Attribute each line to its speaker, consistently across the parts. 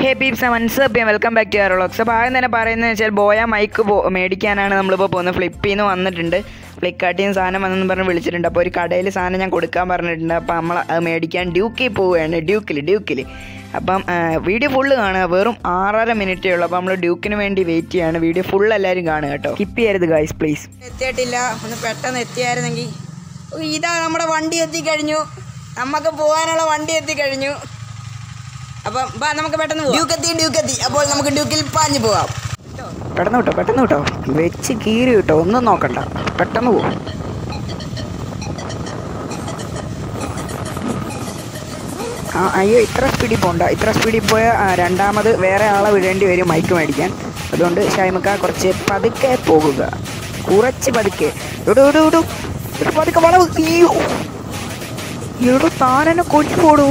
Speaker 1: ഹേ peeps മൻസപ്പ് welcome back to അറോളോക്സ് അപ്പോൾ ആദ്യം തന്നെ പറയുന്നത് വെച്ചാൽ ബോയ മൈക്ക് പോ മേടിക്കാനാണ് നമ്മളിപ്പോൾ പോകുന്നത് ഫ്ലിപ്പിൽ നിന്ന് വന്നിട്ടുണ്ട് ഫ്ലിപ്കാർട്ടിൽ നിന്ന് സാധനം വന്നെന്ന് പറഞ്ഞ് വിളിച്ചിട്ടുണ്ട് അപ്പോൾ ഒരു കടയിൽ സാധനം ഞാൻ കൊടുക്കാൻ പറഞ്ഞിട്ടുണ്ട് അപ്പോൾ നമ്മൾ അത് മേടിക്കാൻ ഡ്യൂക്കിൽ പോവുകയാണ് ഡ്യൂക്കിൽ ഡ്യൂക്കിൽ അപ്പം ആ, വീഡിയോ ഫുള്ള് കാണുക വെറും ആറര മിനിറ്റേ ഉള്ളൂ അപ്പോൾ നമ്മൾ ഡ്യൂക്കിന് വേണ്ടി വെയിറ്റ് ചെയ്യാണ് വീഡിയോ ഫുൾ എല്ലാവരും കാണുക കേട്ടോ സ്കിപ്പ് ചെയ്യരുത് ഗൈസ് പ്ലീസ്
Speaker 2: എത്തിയിട്ടില്ല ഒന്ന് പെട്ടെന്ന് എത്തിയായിരുന്നെങ്കിൽ ഓ, ഇതാ നമ്മുടെ വണ്ടി എത്തിക്കഴിഞ്ഞു നമുക്ക് പോകാനുള്ള വണ്ടി എത്തിക്കഴിഞ്ഞു അപ്പം വാ നമുക്ക് പെട്ടെന്ന് ഡ്യൂക്ക് എത്തി ഡ്യൂക്ക് എത്തി അപ്പോൾ നമുക്ക് ഡ്യൂക്കിൽ പാഞ്ഞു പോവാം
Speaker 1: പെട്ടെന്ന് കിട്ടോ പെട്ടെന്ന് കിട്ടോ വെച്ച് കീറി കിട്ടോ ഒന്നും നോക്കണ്ട പെട്ടെന്ന് പോകും ആ അയ്യോ ഇത്ര സ്പീഡിൽ പോണ്ട ഇത്ര സ്പീഡിൽ പോയ രണ്ടാമത് വേറെ ആളെ വിടേണ്ടി വരും മൈക്ക് മേടിക്കാൻ അതുകൊണ്ട് ഷൈമക്ക കുറച്ച് പതുക്കെ പോകുക കുറച്ച് പതുക്കെ ഇടൂ ഇടൂ ഇടൂ ഇവിടെ പതുക്കെ വളവ് അയ്യോ ഇവിടെ താനെന്നെ കൊച്ചു പോടൂ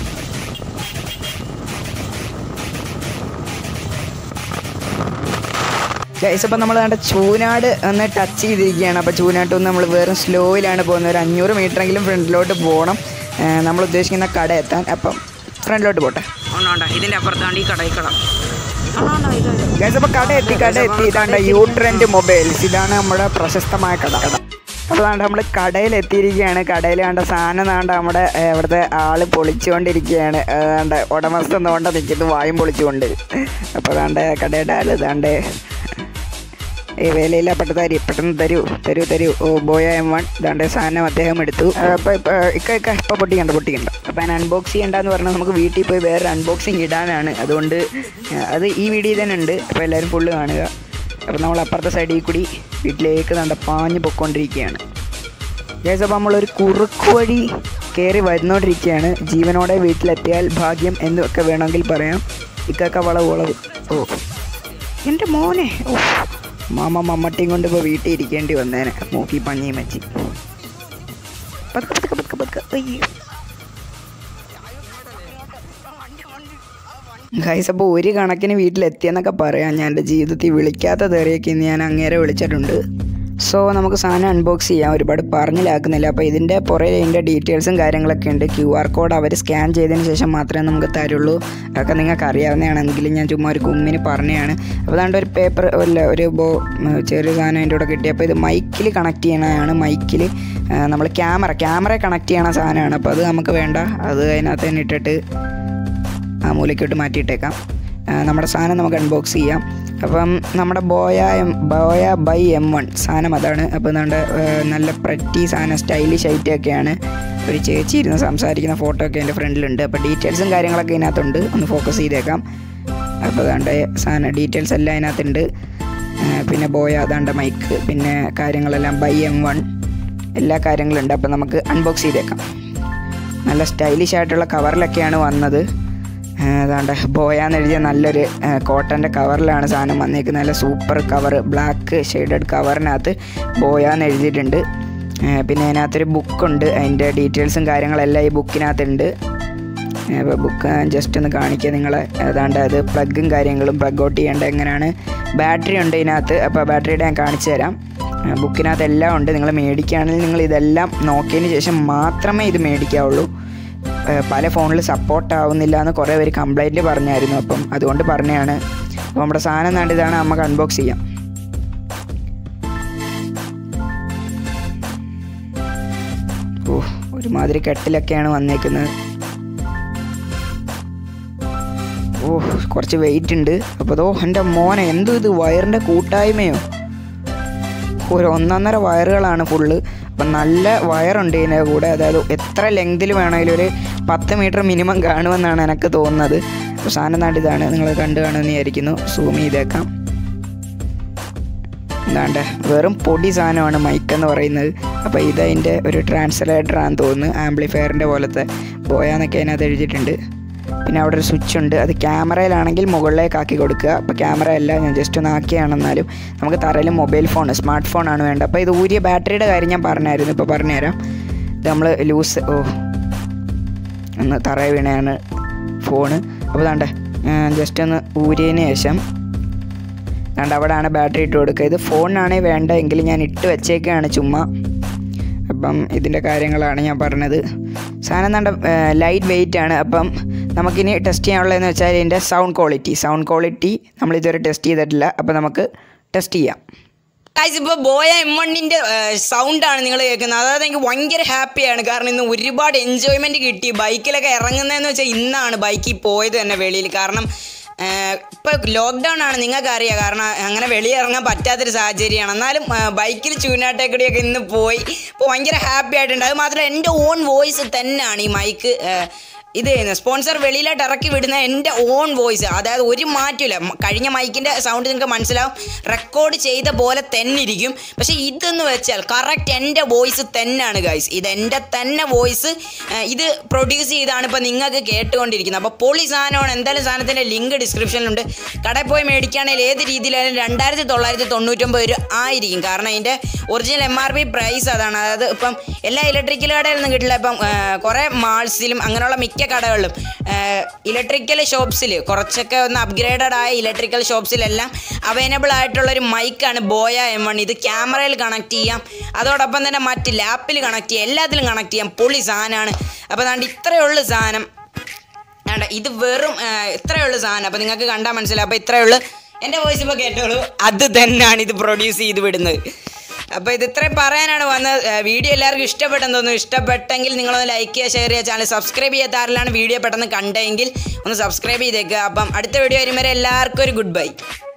Speaker 1: ഗൈസ് അപ്പം നമ്മൾ കണ്ട ചൂനാട് ഒന്ന് ടച്ച് ചെയ്തിരിക്കുകയാണ് അപ്പോൾ ചൂനാട്ട് ഒന്ന് നമ്മൾ വെറും സ്ലോയിലാണ് പോകുന്നത് ഒരു അഞ്ഞൂറ് മീറ്ററെങ്കിലും ഫ്രണ്ടിലോട്ട് പോകണം ഏഹ് നമ്മൾ ഉദ്ദേശിക്കുന്ന കട എത്താൻ അപ്പം ഫ്രണ്ടിലോട്ട് പോട്ടെ
Speaker 2: ഇതിന്റെ അപ്പുറത്താണ്ട് ഈ കടയിൽ കട
Speaker 1: ഗൈസ് അപ്പോൾ കട എത്തി കട എത്തി ഇതാണ്ട് യൂട്രൻഡ് മൊബൈൽസ് ഇതാണ് നമ്മുടെ പ്രശസ്തമായ കട കട അപ്പോൾ അതാണ്ട് നമ്മൾ കടയിൽ എത്തിയിരിക്കുകയാണ് കടയിൽ കണ്ട സാധനം നാണ്ട നമ്മുടെ ഏഹ്, ഇവിടുത്തെ ആള് പൊളിച്ചുകൊണ്ടിരിക്കുകയാണ് അതാണ്ട് ഉടമസ്ഥ നോണ്ട നിൽക്കുന്നു വായും പൊളിച്ചുകൊണ്ട് അപ്പോൾ അതാണ്ട് കടയുടെ ആള് ഇതാണ്ട് ഈ വേലയില്ല പെട്ട തരി പെട്ടെന്ന് തരൂ തരൂ തരൂ ഓ ബോയ എം വൺ ഇതാണ്ട് സാധനം അദ്ദേഹം എടുത്തു അപ്പോൾ ഇപ്പോൾ ഇക്ക ഇക്ക ഇപ്പോൾ പൊട്ടിക്കണ്ട പൊട്ടിക്കണ്ട അപ്പോൾ ഞാൻ അൺബോക്സ് ചെയ്യണ്ടെന്ന് പറഞ്ഞാൽ നമുക്ക് വീട്ടിൽ പോയി വേറെ അൺബോക്സിങ് ഇടാനാണ് അതുകൊണ്ട് ഏഹ്, അത് ഈ വീഡിയോ തന്നെ ഉണ്ട് അപ്പോൾ എല്ലാവരും ഫുള്ള് കാണുക അപ്പോൾ നമ്മൾ അപ്പുറത്തെ സൈഡിൽ കൂടി വീട്ടിലേക്ക് നല്ല പാഞ്ഞ് പൊയ്ക്കൊണ്ടിരിക്കുകയാണ് ഗൈസ് അപ്പോൾ നമ്മളൊരു കുറുക്ക് വഴി കയറി വരുന്നോണ്ടിരിക്കുകയാണ് ജീവനോടെ വീട്ടിലെത്തിയാൽ ഭാഗ്യം എന്നൊക്കെ വേണമെങ്കിൽ പറയാം ഇക്കൊക്കെ വളവ് വളവ് ഓ എൻ്റെ മോനെ ഓ മാമ മമ്മട്ടിയും കൊണ്ട് ഇപ്പോൾ വീട്ടിൽ ഇരിക്കേണ്ടി വന്നേനെ മൂക്കി പഞ്ഞിയും വെച്ച് പതുക്കെ പതുക്കെ പതുക്കെ പതുക്കെ അയ്യോ ഗൈസ് അപ്പോൾ ഒരു കണക്കിന് വീട്ടിലെത്തിയെന്നൊക്കെ പറയാം ഞാൻ എൻ്റെ ജീവിതത്തിൽ വിളിക്കാത്ത തെറിയൊക്കെ ഇന്ന് ഞാൻ അങ്ങേരെ വിളിച്ചിട്ടുണ്ട് സോ നമുക്ക് സാധനം അൺബോക്സ് ചെയ്യാം ഒരുപാട് പറഞ്ഞിലാക്കുന്നില്ല അപ്പോൾ ഇതിൻ്റെ പുറകെ ഇതിൻ്റെ ഡീറ്റെയിൽസും കാര്യങ്ങളൊക്കെ ഉണ്ട് ക്യു ആർ കോഡ് അവർ സ്കാൻ ചെയ്തതിന് ശേഷം മാത്രമേ നമുക്ക് തരുള്ളൂ അതൊക്കെ നിങ്ങൾക്ക് അറിയാവുന്നതാണെങ്കിലും ഞാൻ ചുമ്മാ ഒരു കുമ്മിന് പറഞ്ഞതാണ് അപ്പോൾ അതുകൊണ്ട് ഒരു പേപ്പർ അല്ല ഒരു ബോ ചെറിയ സാധനം അതിൻ്റെ കൂടെ കിട്ടി അപ്പോൾ ഇത് മൈക്കിൽ കണക്ട് ചെയ്യണതാണ് മൈക്കിൽ നമ്മൾ ക്യാമറ ക്യാമറ കണക്ട് ചെയ്യണ സാധനമാണ് അപ്പോൾ അത് നമുക്ക് വേണ്ട അത് അതിനകത്ത് തന്നെ ഇട്ടിട്ട് ആ മൂലയ്ക്കോട്ട് മാറ്റിയിട്ടേക്കാം ആ, നമ്മുടെ സാധനം നമുക്ക് അൺബോക്സ് ചെയ്യാം അപ്പം നമ്മുടെ Boya M Boya BY M one സാധനം അതാണ് അപ്പോൾ നമ്മുടെ നല്ല പ്രറ്റി സാധനം സ്റ്റൈലിഷ് ഐറ്റമൊക്കെയാണ് ഒരു ചേച്ചി ഇരുന്ന് സംസാരിക്കുന്ന ഫോട്ടോ ഒക്കെ എൻ്റെ ഫ്രണ്ടിലുണ്ട് അപ്പോൾ ഡീറ്റെയിൽസും കാര്യങ്ങളൊക്കെ ഇതിനകത്തുണ്ട് ഒന്ന് ഫോക്കസ് ചെയ്തേക്കാം അപ്പോൾ അതാണ്ട് സാധനം ഡീറ്റെയിൽസ് എല്ലാം അതിനകത്തുണ്ട് ആ, പിന്നെ ബോയ അതാണ്ട് മൈക്ക് പിന്നെ കാര്യങ്ങളെല്ലാം ബൈ എം വൺ എല്ലാ കാര്യങ്ങളും ഉണ്ട് അപ്പോൾ നമുക്ക് അൺബോക്സ് ചെയ്തേക്കാം നല്ല സ്റ്റൈലിഷ് ആയിട്ടുള്ള കവറിലൊക്കെയാണ് വന്നത് ഏതാണ്ട് ബോയാന്ന് എഴുതിയ നല്ലൊരു കോട്ടൻ്റെ കവറിലാണ് സാധനം വന്നേക്കുന്നത് നല്ല സൂപ്പർ കവർ ബ്ലാക്ക് ഷെയ്ഡഡ് കവറിനകത്ത് ബോയാന്ന് എഴുതിയിട്ടുണ്ട് ഏ, പിന്നെ അതിനകത്തൊരു ബുക്കുണ്ട് അതിൻ്റെ ഡീറ്റെയിൽസും കാര്യങ്ങളെല്ലാം ഈ ബുക്കിനകത്തുണ്ട് അപ്പോൾ ബുക്ക് ജസ്റ്റ് ഒന്ന് കാണിക്കുക നിങ്ങളെ ഏതാണ്ട് അത് പ്ലഗും കാര്യങ്ങളും പ്ലഗ് ഔട്ട് ചെയ്യേണ്ട എങ്ങനെയാണ് ബാറ്ററി ഉണ്ട് ഇതിനകത്ത് അപ്പോൾ ബാറ്ററിയുടെ ഞാൻ കാണിച്ചു തരാം ആ, ബുക്കിനകത്ത് എല്ലാം ഉണ്ട് നിങ്ങൾ മേടിക്കുകയാണെങ്കിൽ നിങ്ങൾ ഇതെല്ലാം നോക്കിയതിന് ശേഷം മാത്രമേ ഇത് മേടിക്കാവുള്ളൂ ആ, പല ഫോണിൽ സപ്പോർട്ട് ആവുന്നില്ല എന്ന് കുറേ പേര് കംപ്ലൈൻറ്റ് പറഞ്ഞായിരുന്നു അപ്പം അതുകൊണ്ട് പറഞ്ഞതാണ് അപ്പോൾ നമ്മുടെ സാധനം കണ്ട് ഇതാണ് നമുക്ക് അൺബോക്സ് ചെയ്യാം ഓ ഒരുമാതിരി കെട്ടിലൊക്കെയാണ് വന്നേക്കുന്നത് ഓ കുറച്ച് വെയിറ്റ് ഉണ്ട് അപ്പോൾ അതോ എൻ്റെ മോനെ എന്തോ ഇത് വയറിൻ്റെ കൂട്ടായ്മയോ ഒരു ഒന്നൊന്നര വയറുകളാണ് ഫുള്ള് അപ്പം നല്ല വയറുണ്ട് ഇതിൻ്റെ കൂടെ അതായത് എത്ര ലെങ്തിൽ വേണമെങ്കിലും ഒരു പത്ത് മീറ്റർ മിനിമം കാണുമെന്നാണ് എനിക്ക് തോന്നുന്നത് അപ്പോൾ സാധനം നാട് ഇതാണ് നിങ്ങൾ കണ്ടു കാണുമെന്ന് വിചാരിക്കുന്നു സൂം ചെയ്തേക്കാം എന്താണ്ട് വെറും പൊടി സാധനമാണ് മൈക്ക് എന്ന് പറയുന്നത് അപ്പോൾ ഇതതിൻ്റെ ഒരു ട്രാൻസ്ലേറ്റർ ആണെന്ന് തോന്നുന്നു ആംപ്ലിഫയറിൻ്റെ പോലത്തെ പോയാന്നൊക്കെ അതിനകത്ത് എഴുതിയിട്ടുണ്ട് പിന്നെ അവിടെ ഒരു സ്വിച്ച് ഉണ്ട് അത് ക്യാമറയിലാണെങ്കിൽ മുകളിലേക്ക് ആക്കി കൊടുക്കുക അപ്പോൾ ക്യാമറ അല്ല ഞാൻ ജസ്റ്റ് ഒന്ന് ആക്കിയാണെന്നാലും നമുക്ക് തറയിൽ മൊബൈൽ ഫോൺ സ്മാർട്ട് ഫോണാണ് വേണ്ടത് അപ്പോൾ ഇത് ഊരിയ ബാറ്ററിയുടെ കാര്യം ഞാൻ പറഞ്ഞായിരുന്നു ഇപ്പോൾ പറഞ്ഞുതരാം ഇത് നമ്മൾ ലൂസ് ഓ ഒന്ന് തറയിൽ വീണയാണ് ഫോണ് അപ്പോൾ താണ്ടേ ജസ്റ്റ് ഒന്ന് ഊരിയതിന് ശേഷം അതുകൊണ്ട് അവിടെയാണ് ബാറ്ററി ഇട്ട് കൊടുക്കുക ഇത് ഫോണിനാണെങ്കിൽ വേണ്ട എങ്കിൽ ഞാൻ ഇട്ട് വെച്ചേക്കാണ് ചുമ്മാ അപ്പം ഇതിൻ്റെ കാര്യങ്ങളാണ് ഞാൻ പറഞ്ഞത് സാധനം നല്ല ലൈറ്റ് വെയിറ്റ് ആണ് അപ്പം നമുക്കിനി ടെസ്റ്റ് ചെയ്യാനുള്ളതെന്ന് വെച്ചാൽ ഇതിൻ്റെ സൗണ്ട് ക്വാളിറ്റി സൗണ്ട് ക്വാളിറ്റി നമ്മൾ ഇതുവരെ ടെസ്റ്റ് ചെയ്തിട്ടില്ല അപ്പോൾ നമുക്ക് ടെസ്റ്റ് ചെയ്യാം
Speaker 2: ഗൈസ് ഇപ്പോൾ ബോയ എം വണ്ണിൻ്റെ സൗണ്ടാണ് നിങ്ങൾ കേൾക്കുന്നത് അതായത് എനിക്ക് ഭയങ്കര ഹാപ്പിയാണ് കാരണം ഇന്ന് ഒരുപാട് എൻജോയ്മെൻറ്റ് കിട്ടി ബൈക്കിലൊക്കെ ഇറങ്ങുന്നതെന്ന് വെച്ചാൽ ഇന്നാണ് ബൈക്കിൽ പോയത് തന്നെ വെളിയിൽ കാരണം ഇപ്പോൾ ലോക്ക്ഡൗൺ ആണ് നിങ്ങൾക്ക് അറിയാം കാരണം അങ്ങനെ വെളിയിൽ ഇറങ്ങാൻ പറ്റാത്തൊരു സാഹചര്യമാണ് എന്നാലും ബൈക്കിൽ ചൂനാട്ടേക്കൂടിയൊക്കെ ഇന്ന് പോയി അപ്പോൾ ഭയങ്കര ഹാപ്പി ആയിട്ടുണ്ട് അത് മാത്രമല്ല എൻ്റെ ഓൺ വോയിസ് തന്നെയാണ് ഈ മൈക്ക് ഇത് സ്പോൺസർ വെളിയിലോട്ട് ഇറക്കി വിടുന്ന എൻ്റെ ഓൺ വോയിസ് അതായത് ഒരു മാറ്റമില്ല മ- കഴിഞ്ഞ മൈക്കിൻ്റെ സൗണ്ട് നിങ്ങൾക്ക് മനസ്സിലാവും റെക്കോർഡ് ചെയ്ത പോലെ തന്നെ ഇരിക്കും പക്ഷേ ഇതെന്ന് വെച്ചാൽ കറക്റ്റ് എൻ്റെ വോയിസ് തന്നെയാണ് ഗൈസ് ഇത് എൻ്റെ തന്നെ വോയിസ് ഇത് പ്രൊഡ്യൂസ് ചെയ്താണ് ഇപ്പോൾ നിങ്ങൾക്ക് കേട്ടുകൊണ്ടിരിക്കുന്നത് അപ്പോൾ പൊളി സാധനമാണ് എന്തായാലും സാധനത്തിൻ്റെ ലിങ്ക് ഡിസ്ക്രിപ്ഷനിലുണ്ട് കടയിൽ പോയി മേടിക്കുകയാണെങ്കിൽ ഏത് രീതിയിലായാലും രണ്ടായിരത്തി തൊള്ളായിരത്തി തൊണ്ണൂറ്റൊമ്പത് രൂപ ആയിരിക്കും കാരണം അതിൻ്റെ original M R P price അതാണ് അതായത് ഇപ്പം എല്ലാ ഇലക്ട്രിക്കൽ കടയിലൊന്നും കിട്ടില്ല ഇപ്പം ആ, കുറേ മാൾസിലും അങ്ങനെയുള്ള മിക്ക കടകളിലും ഇലക്ട്രിക്കൽ ഷോപ്സിൽ കുറച്ചൊക്കെ ഒന്ന് അപ്ഗ്രേഡഡ് ആയ ഇലക്ട്രിക്കൽ ഷോപ്സിലെല്ലാം അവൈലബിൾ ആയിട്ടുള്ള ഒരു മൈക്കാണ് ബോയ എം വൺ ഇത് ക്യാമറയിൽ കണക്ട് ചെയ്യാം അതോടൊപ്പം തന്നെ മറ്റ് ലാപ്പിൽ കണക്ട് ചെയ്യാം എല്ലാത്തിലും കണക്ട് ചെയ്യാം പൊളി സാധനമാണ് അപ്പോൾ അതുകൊണ്ട് ഇത്രയേ ഉള്ളൂ സാധനം വേണ്ട ഇത് വെറും ആ, ഇത്രയേ ഉള്ളൂ സാധനം അപ്പോൾ നിങ്ങൾക്ക് കണ്ടാൽ മനസ്സിലാവും അപ്പോൾ ഇത്രയേ ഉള്ളൂ എൻ്റെ വോയിസ് ഇപ്പോൾ കേട്ടോളൂ അത് തന്നെയാണ് ഇത് പ്രൊഡ്യൂസ് ചെയ്ത് വിടുന്നത് അപ്പോൾ ഇത് ഇത്രയും പറയാനാണ് വന്നത് ആ, വീഡിയോ എല്ലാവർക്കും ഇഷ്ടപ്പെട്ടെന്ന് തോന്നുന്നു ഇഷ്ടപ്പെട്ടെങ്കിൽ നിങ്ങളൊന്ന് ലൈക്ക് ചെയ്യുക ഷെയർ ചെയ്യുക ചാനൽ സബ്സ്ക്രൈബ് ചെയ്യാത്ത ആരിലാണ് വീഡിയോ പെട്ടെന്ന് കണ്ടെങ്കിൽ ഒന്ന് സബ്സ്ക്രൈബ് ചെയ്തേക്കുക അപ്പം അടുത്ത വീഡിയോ വരുമ്പോൾ എല്ലാവർക്കും ഒരു ഗുഡ് ബൈ